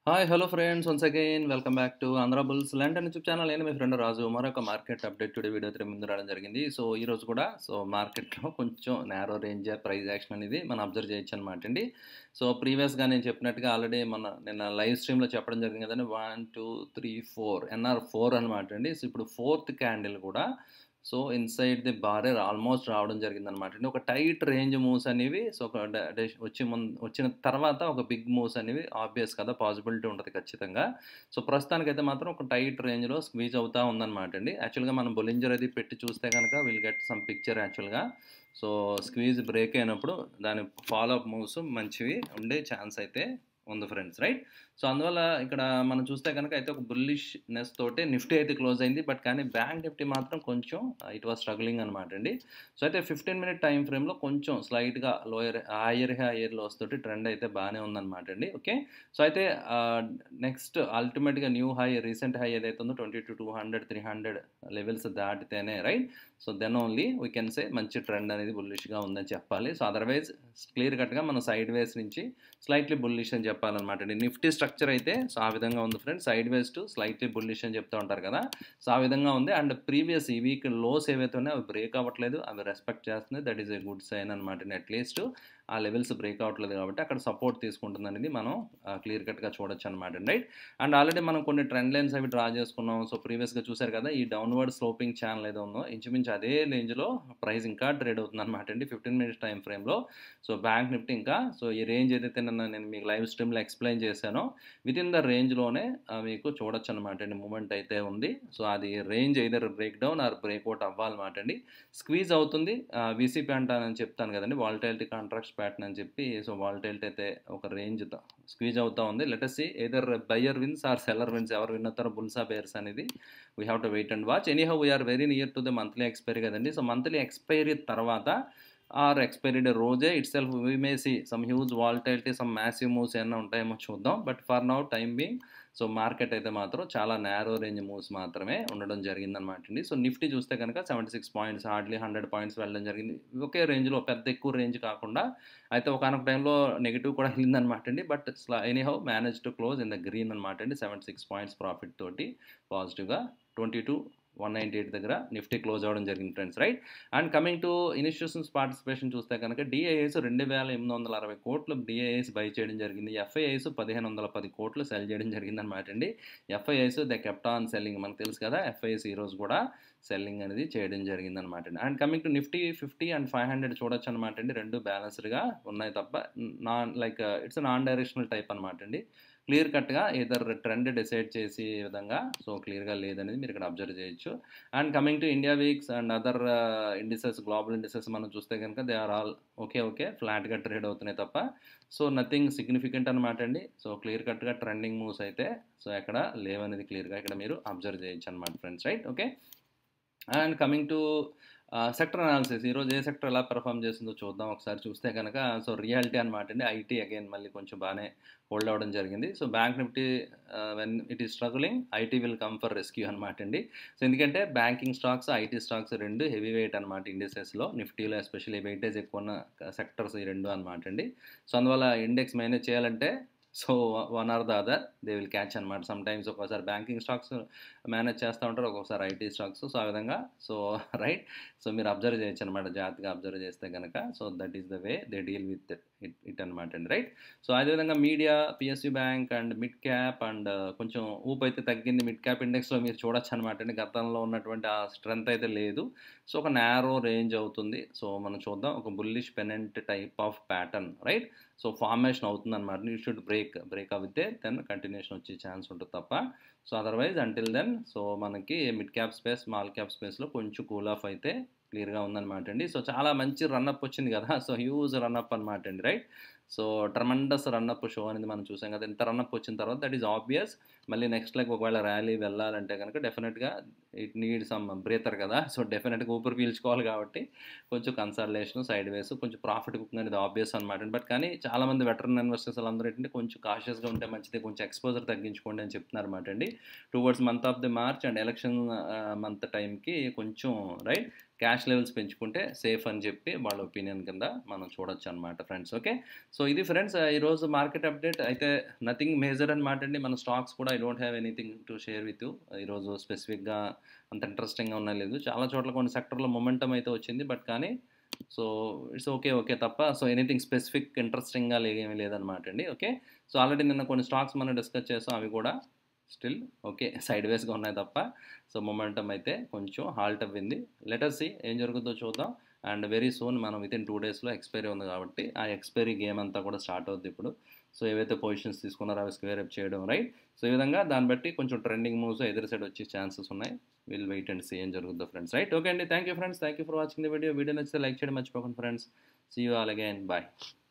hi hello friends once again welcome back to Andhra bulls land and YouTube channel నేను మీ friend Raju మరొక market update today video three ముందు రావడం జరిగింది so ఈ రోజు కూడా సో మార్కెట్లో కొంచెం నేరో రేంజ్ ప్రైస్ యాక్షన్ అనేది మనం అబ్జర్వ్ చేయొచ్చు అనమాట అండి సో ప్రీవియస్గా నేను చెప్పినట్టుగా ఆల్రెడీ మన నిన్న లైవ్ స్ట్రీమ్లో చెప్పడం జరిగింది కదండి one two three four NR four అనమాట అండి సో ఇప్పుడు ఫోర్త్ క్యాండిల్ కూడా so inside the barrier almost రావడం జరిగింది అనమాట అండి ఒక టైట్ రేంజ్ మూవ్స్ అనేవి సో ఒక డ- డ- వచ్చి ముందు వచ్చిన తర్వాత ఒక బిగ్ మూవ్స్ అనేవి ఆబ్వియస్ కదా పాసిబిలిటీ ఉంటుంది ఖచ్చితంగా సో ప్రస్తుతానికైతే మాత్రం ఒక టైట్ రేంజ్లో స్క్వీజ్ అవుతా ఉందన్నమాట అండి యాక్చువల్గా మనం బొలింజర్ అది పెట్టి చూస్తే కనుక విల్ గెట్ సమ్ పిక్చర్ యాక్చువల్గా సో స్క్వీజ్ బ్రేక్ అయినప్పుడు దాని ఫాలో అప్ మూవ్స్ మంచివి ఉండే ఛాన్స్ అయితే ఉంది ఫ్రెండ్స్ రైట్ సో అందువల్ల ఇక్కడ మనం చూస్తే కనుక అయితే ఒక బుల్లిష్నెస్ తోటి నిఫ్టీ అయితే క్లోజ్ అయింది బట్ కానీ బ్యాంక్ నిఫ్టీ మాత్రం కొంచెం ఇట్ వాస్ స్ట్రగ్లింగ్ అనమాట అండి సో అయితే ఫిఫ్టీన్ మినిట్ టైం ఫ్రేమ్లో కొంచెం స్లైట్గా లోయర్ హైయర్ హైయర్ లోస్ తోటి ట్రెండ్ అయితే బాగానే ఉందన్నమాట అండి ఓకే సో అయితే నెక్స్ట్ అల్టిమేట్గా న్యూ హై రీసెంట్ హై ఏదైతే ఉందో twenty two two hundred three hundred levels దాటితేనే right so then only we can say మంచి ట్రెండ్ అనేది బుల్లిష్గా ఉందని చెప్పాలి సో అదర్వైజ్ క్లియర్ కట్గా మనం సైడ్ వేస్ నుంచి స్లైట్లీ బుల్లిష్ అని చెప్పాలన్నమాట అండి నిఫ్టీ స్ట్రక్చర్ అయితే సో ఆ విధంగా ఉంది friends sideways to slightly bullish అని చెప్తూ ఉంటారు కదా సో ఆ విధంగా ఉంది అండ్ ప్రీవియస్ ఈ వీక్ లోస్ ఏవైతే ఉన్నాయో అవి బ్రేక్ అవ్వట్లేదు అవి రెస్పెక్ట్ చేస్తుంది that is a good sign అనమాట అట్లీస్ట్ ఆ లెవెల్స్ బ్రేక్ అవ్వట్లేదు కాబట్టి అక్కడ సపోర్ట్ తీసుకుంటుంది అనేది మనం క్లియర్ కట్గా చూడొచ్చు అనమాట రైట్ అండ్ ఆల్రెడీ మనం కొన్ని ట్రెండ్ లైన్స్ అవి డ్రా చేసుకున్నాం సో ప్రీవియస్గా చూసారు కదా ఈ డౌన్వర్డ్ స్లోపింగ్ ఛానల్ ఏదో ఉందో ఇంచుమించు అదే రేంజ్లో ప్రైస్ ఇంకా ట్రేడ్ అవుతుంది అనమాట అండి ఫిఫ్టీన్ మినిట్స్ టైం ఫ్రేమ్లో సో బ్యాంక్ నిఫ్టీ ఇంకా సో ఈ రేంజ్ ఏదైతే నిన్న నేను మీకు లైవ్ స్ట్రీమ్లో ఎక్స్ప్లెయిన్ చేశానో విత్ ఇన్ ద రేంజ్లోనే మీకు చూడొచ్చు అనమాట అండి మూమెంట్ అయితే ఉంది సో అది range either break down or breakout అవ్వాలన్నమాట అండి స్క్వీజ్ అవుతుంది వీసీపీ అంటానని చెప్తాను కదండి వాల్టైలిటీ కాంట్రాక్ట్స్ ప్యాటర్న్ అని చెప్పి సో వాల్టైలిటీ అయితే ఒక రేంజ్ స్క్వీజ్ అవుతా ఉంది let's either buyer wins or seller wins ఎవరు విన్ అవుతారో బుల్సా బేర్స్ అనేది we have to wait and watch anyhow we are very near to the monthly expiry కదండి సో మంత్లీ ఎక్స్పైరీ తర్వాత ఆర్ ఎక్స్పైరీ డే రోజే itself we may see some huge volatility some massive moves ఏమైనా ఉంటాయేమో చూద్దాం but for now time being so market అయితే మాత్రం చాలా narrow range moves మాత్రమే ఉండడం జరిగిందనమాట అండి సో నిఫ్టీ చూస్తే కనుక seventy six points hardly hundred points వెళ్ళడం జరిగింది ఒకే రేంజ్లో పెద్ద ఎక్కువ రేంజ్ కాకుండా అయితే ఒకనొక టైంలో నెగిటివ్ కూడా వెళ్ళిందనమాట అండి but anyhow manage to close in the green అనమాట అండి సెవెంటీ సిక్స్ పాయింట్స్ ప్రాఫిట్ తోటి పాజిటివ్గా twenty two one ninety eight దగ్గర నిఫ్టీ క్లోజ్ అవ్వడం జరిగింది friends right and coming to institutions participation చూస్తే కనుక డిఐఎస్ రెండు వేల ఎనిమిది వందల అరవై కోట్లు డిఐఎస్ బై చేయడం జరిగింది ఎఫ్ఐఐస్ పదిహేను వందల పది కోట్లు సెల్ చేయడం జరిగింది అనమాట అండి ఎఫ్ఐఐస్ ద కెప్టాన్ సెల్లింగ్ మనకు తెలుసు కదా ఎఫ్ఐఎస్ ఈరోజు కూడా సెల్లింగ్ అనేది చేయడం జరిగింది అనమాట అండి and coming to Nifty fifty and five hundred చూడొచ్చు అనమాట అండి రెండు బ్యాలెన్స్డ్గా ఉన్నాయి తప్ప non like it's non directional type అనమాట అండి క్లియర్ కట్గా ఏదర్ ట్రెండ్ డిసైడ్ చేసే విధంగా సో క్లియర్గా లేదనేది మీరు ఇక్కడ అబ్జర్వ్ చేయొచ్చు and coming to India VIX and other indices global indices మనం చూస్తే కనుక they are all okay okay ఫ్లాట్గా ట్రేడ్ అవుతున్నాయి తప్ప సో నథింగ్ సిగ్నిఫికెంట్ అనమాట అండి సో క్లియర్ కట్గా ట్రెండింగ్ మూవ్స్ అయితే సో ఎక్కడ లేవనేది క్లియర్గా ఇక్కడ మీరు అబ్జర్వ్ చేయొచ్చు అనమాట friends right okay and coming to sector analysis ఈరోజు ఏ సెక్టర్ ఎలా పెర్ఫామ్ చేస్తుందో చూద్దాం ఒకసారి చూస్తే కనుక సో రియాలిటీ అనమాట అండి ఐటీ అగైన్ మళ్ళీ కొంచెం బాగానే హోల్డ్ అవ్వడం జరిగింది so bank Nifty when it is struggling IT will come for rescue అనమాట అండి సో ఎందుకంటే బ్యాంకింగ్ స్టాక్స్ ఐటీ స్టాక్స్ రెండు హెవీ వెయిట్ అనమాట ఇండెక్సెస్లో నిఫ్టీలో ఎస్పెషల్లీ వెయిటేజ్ ఎక్కువ ఉన్న సెక్టర్స్ ఈ రెండు అనమాట అండి సో అందువల్ల ఇండెక్స్ మేనేజ్ చేయాలంటే so one or the other they will catch అనమాట సమ్ టైమ్స్ ఒక్కోసారి బ్యాంకింగ్ స్టాక్స్ మేనేజ్ చేస్తూ ఉంటారు ఒక్కొక్కసారి ఐటీ స్టాక్స్ సో ఆ విధంగా సో రైట్ సో మీరు అబ్జర్వ్ చేయొచ్చు అనమాట జాగ్రత్తగా అబ్జర్వ్ చేస్తే కనుక so that is the way they deal with it it అనమాట అండి రైట్ సో అదేవిధంగా media PSU bank and mid cap and కొంచెం ఊపు అయితే తగ్గింది మిడ్ క్యాప్ ఇండెక్స్లో మీరు చూడొచ్చు అనమాట అండి గతంలో ఉన్నటువంటి ఆ స్ట్రెంత్ అయితే లేదు సో ఒక నేరో రేంజ్ అవుతుంది సో మనం చూద్దాం ఒక bullish pennant type of pattern right so formation అవుతుంది అనమాట యూ షుడ్ బ్రేక్ బ్రేక్ అవుతే దెన్ కంటిన్యూషన్ వచ్చే ఛాన్స్ ఉంటుంది తప్ప so otherwise until then so మనకి mid cap space small cap స్పేస్లో కొంచెం కూల్ ఆఫ్ అయితే క్లియర్గా ఉందన్నమాట అండి సో చాలా మంచి రన్అప్ వచ్చింది కదా సో హ్యూజ్ రన్అప్ అనమాట అండి right so tremendous run up show అనేది మనం చూసాం కదా ఇంత రన్అప్ వచ్చిన తర్వాత దట్ ఈస్ ఆబ్వియస్ మళ్ళీ నెక్స్ట్ లైక్ ఒకవేళ ర్యాలీ వెళ్ళాలంటే కనుక డెఫినెట్గా ఇట్ నీడ్ సమ్ బ్రేతర్ కదా సో డెఫినెట్గా ఊపిరి పీల్చుకోవాలి కాబట్టి కొంచెం కన్సల్టేషన్ సైడ్ వేస్ కొంచెం ప్రాఫిట్ బుకింగ్ అనేది ఆబ్వియస్ అనమాట బట్ కానీ చాలామంది వెటరన్ ఇన్వెస్టర్స్ అందరూ ఏంటంటే కొంచెం కాషియస్గా ఉంటే మంచిది కొంచెం ఎక్స్పోజర్ తగ్గించుకోండి అని చెప్తున్నారు అనమాట అండి towards month of the March and election month టైంకి కొంచెం రైట్ క్యాష్ లెవెల్స్ పెంచుకుంటే సేఫ్ అని చెప్పి వాళ్ళ ఒపీనియన్ కింద మనం చూడొచ్చు అనమాట ఫ్రెండ్స్ ఓకే సో ఇది ఫ్రెండ్స్ ఈరోజు మార్కెట్ అప్డేట్ అయితే నథింగ్ మేజర్ అనమాట అండి మన స్టాక్స్ కూడా I don't have anything to share with you ఈరోజు స్పెసిఫిక్గా అంత ఇంట్రెస్టింగ్గా ఉన్నా లేదు చాలా చోట్ల కొన్ని సెక్టర్లో మొమెంటం అయితే వచ్చింది బట్ కానీ సో ఇట్స్ ఓకే ఓకే తప్ప సో ఎనీథింగ్ స్పెసిఫిక్ ఇంట్రెస్టింగ్గా ఏమీ లేదనమాట అండి ఓకే సో ఆల్రెడీ నిన్న కొన్ని స్టాక్స్ మనం డిస్కస్ చేసాం అవి కూడా స్టిల్ ఓకే సైడ్ వేస్గా ఉన్నాయి తప్ప సో మొమెంటం అయితే కొంచెం హాల్ట్ అవ్వింది లెటర్స్ ఏం జరుగుతుందో చూద్దాం అండ్ వెరీ సూన్ మనం విత్ ఇన్ టూ డేస్లో ఎక్స్పైరీ ఉంది కాబట్టి ఆ ఎక్స్పైరీ గేమ్ అంతా కూడా స్టార్ట్ అవుద్ది ఇప్పుడు సో ఏవైతే పొజిషన్స్ తీసుకున్నారో అవి స్క్వేర్ అప్ చేయడం రైట్ సో ఈ విధంగా దాన్ని బట్టి కొంచెం ట్రెండింగ్ మూవ్స్ ఎదురు సైడ్ వచ్చే ఛాన్సెస్ ఉన్నాయి విల్ వెయిట్ అండ్ సీ ఏం జరుగుతుందో ఫ్రెండ్స్ రైట్ ఓకే అండి thank you friends thank you for watching the video video నచ్చితే లైక్ చేయడం మర్చిపోకండి friends see you all again bye